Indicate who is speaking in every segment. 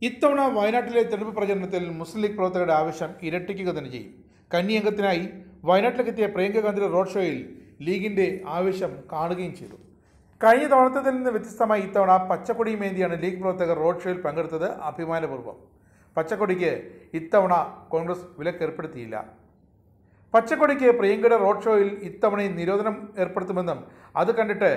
Speaker 1: ഇത്തവണ വയനാട്ടിലെ തെരഞ്ഞെടുപ്പ് പ്രചരണത്തിൽ മുസ്ലിം ലീഗ് പ്രവർത്തകരുടെ ആവശ്യം ഇരട്ടിക്കുക തന്നെ ചെയ്യും കന്നി വയനാട്ടിലേക്കെത്തിയ പ്രിയങ്ക ഗാന്ധിയുടെ റോഡ് ഷോയിൽ ലീഗിന്റെ ആവശ്യം കാണുകയും ചെയ്തു കഴിഞ്ഞ തവണത്തിൽ നിന്ന് വ്യത്യസ്തമായി ഇത്തവണ പച്ചക്കൊടിയുമേന്തിയാണ് ലീഗ് പ്രവർത്തകർ റോഡ് ഷോയിൽ പങ്കെടുത്തത് അഭിമാനപൂർവ്വം പച്ചക്കൊടിക്ക് ഇത്തവണ കോൺഗ്രസ് വിലക്കേർപ്പെടുത്തിയില്ല പച്ചക്കൊടിക്ക് പ്രിയങ്കയുടെ റോഡ് ഷോയിൽ ഇത്തവണയും നിരോധനം ഏർപ്പെടുത്തുമെന്നും അത് കണ്ടിട്ട്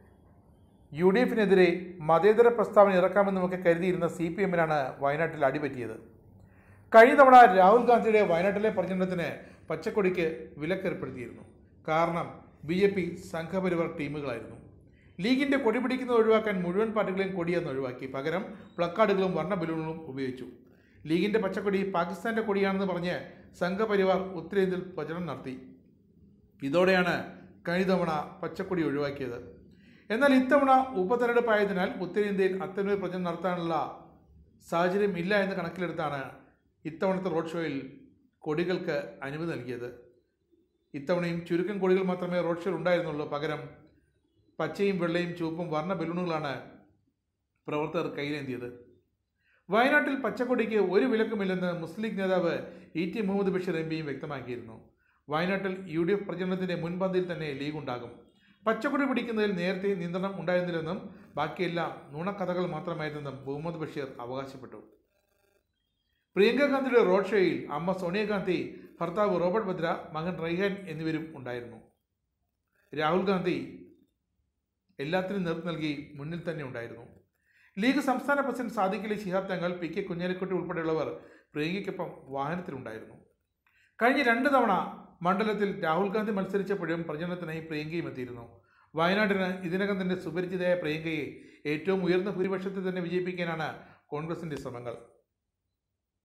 Speaker 1: യു ഡി എഫിനെതിരെ മതേതര പ്രസ്താവന ഇറക്കാമെന്നുമൊക്കെ കരുതിയിരുന്ന സി പി എമ്മിനാണ് വയനാട്ടിൽ അടിപറ്റിയത് കഴിഞ്ഞ തവണ രാഹുൽ ഗാന്ധിയുടെ വയനാട്ടിലെ പ്രചരണത്തിന് പച്ചക്കൊടിക്ക് വിലക്കേർപ്പെടുത്തിയിരുന്നു കാരണം ബി ജെ പി സംഘപരിവാർ ടീമുകളായിരുന്നു ലീഗിന്റെ കൊടി പിടിക്കുന്നത് ഒഴിവാക്കാൻ മുഴുവൻ പാർട്ടികളെയും കൊടിയെന്ന് ഒഴിവാക്കി പകരം പ്ലക്കാർഡുകളും വർണ്ണ ബലൂണുകളും ഉപയോഗിച്ചു ലീഗിന്റെ പച്ചക്കൊടി പാകിസ്ഥാന്റെ കൊടിയാണെന്ന് പറഞ്ഞ് സംഘപരിവാർ ഉത്തരേന്ത്യയിൽ പ്രചരണം നടത്തി ഇതോടെയാണ് കഴിഞ്ഞ തവണ പച്ചക്കൊടി ഒഴിവാക്കിയത് എന്നാൽ ഇത്തവണ ഉപതെരഞ്ഞെടുപ്പായതിനാൽ ഉത്തരേന്ത്യയിൽ അത്തരമൊരു പ്രചരണം നടത്താനുള്ള സാഹചര്യം ഇല്ല എന്ന് കണക്കിലെടുത്താണ് ഇത്തവണത്തെ റോഡ് ഷോയിൽ കൊടികൾക്ക് അനുമതി നൽകിയത് ഇത്തവണയും ചുരുക്കം കൊടികൾ മാത്രമേ റോഡ് ഷോയിൽ ഉണ്ടായിരുന്നുള്ളൂ പകരം പച്ചയും വെള്ളയും ചുവപ്പും വർണ്ണ ബലൂണുകളാണ് പ്രവർത്തകർ കയ്യിലേന്തിയത് വയനാട്ടിൽ പച്ചക്കൊടിക്ക് ഒരു വിലക്കുമില്ലെന്ന് മുസ്ലിം ലീഗ് നേതാവ് E T Muhammad Basheer M പിയും വ്യക്തമാക്കിയിരുന്നു വയനാട്ടിൽ യു ഡി എഫ് പ്രചരണത്തിന്റെ മുൻപന്തിയിൽ തന്നെ ലീഗ് ഉണ്ടാകും പച്ചക്കൊടി പിടിക്കുന്നതിൽ നേരത്തെ നിയന്ത്രണം ഉണ്ടായിരുന്നില്ലെന്നും ബാക്കിയെല്ലാം നുണക്കഥകൾ മാത്രമായിരുന്നെന്നും മുഹമ്മദ് ബഷീർ അവകാശപ്പെട്ടു പ്രിയങ്ക ഗാന്ധിയുടെ റോഡ് ഷോയിൽ അമ്മ സോണിയാഗാന്ധി ഭർത്താവ് റോബർട്ട് ഭദ്ര മകൻ റൈഹാൻ എന്നിവരും ഉണ്ടായിരുന്നു രാഹുൽ ഗാന്ധി എല്ലാത്തിനും നേതൃത്വം നൽകി മുന്നിൽ തന്നെ ഉണ്ടായിരുന്നു ലീഗ് സംസ്ഥാന പ്രസിഡന്റ് സാദിഖ് അലി ശിഹാബ് തങ്ങൾ പി കെ കുഞ്ഞാലിക്കുട്ടി ഉൾപ്പെടെയുള്ളവർ പ്രിയങ്കയ്ക്കൊപ്പം വാഹനത്തിലുണ്ടായിരുന്നു കഴിഞ്ഞ രണ്ട് തവണ മണ്ഡലത്തിൽ രാഹുൽ ഗാന്ധി മത്സരിച്ചപ്പോഴും പ്രചരണത്തിനായി പ്രിയങ്കയും എത്തിയിരുന്നു വയനാട്ടിന് ഇതിനകം തന്നെ സുപരിചിതയായ പ്രിയങ്കയെ ഏറ്റവും ഉയർന്ന ഭൂരിപക്ഷത്തിൽ തന്നെ വിജയിപ്പിക്കാനാണ് കോൺഗ്രസിന്റെ ശ്രമങ്ങൾ